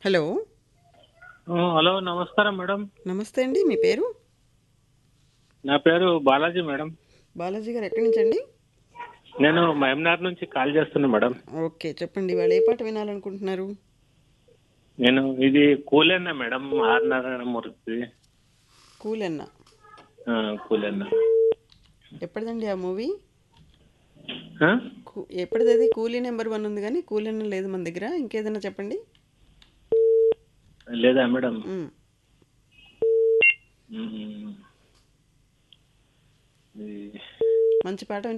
Hello ఆ, hello నమస్కారం madam నమస్తే అండి మీ పేరు నా పేరు బాలాజీ మేడం బాలాజీ గారు ఎక్కడి నుంచి అండి నేను మహమ్నార్ నుంచి కాల్ చేస్తున్నా మేడం ఓకే చెప్పండి వాళ్ళు ఏ పాట వినాలనుకుంటున్నారు నేను ఇది కూలెన్న మేడం ఆర్ నారాయణ మూర్తి కూలెన్న ఆ, కూలెన్న ఎప్పటిదండి ఆ మూవీ ఆ? కూ- ఎప్పటిదది కూలీ నెంబర్ వన్ ఉంది కానీ కూలెన్న లేదు మన దగ్గర ఇంకేదైనా చెప్పండి లేదా మేడం మ్. మ్మ్. ఇది మంచి పాట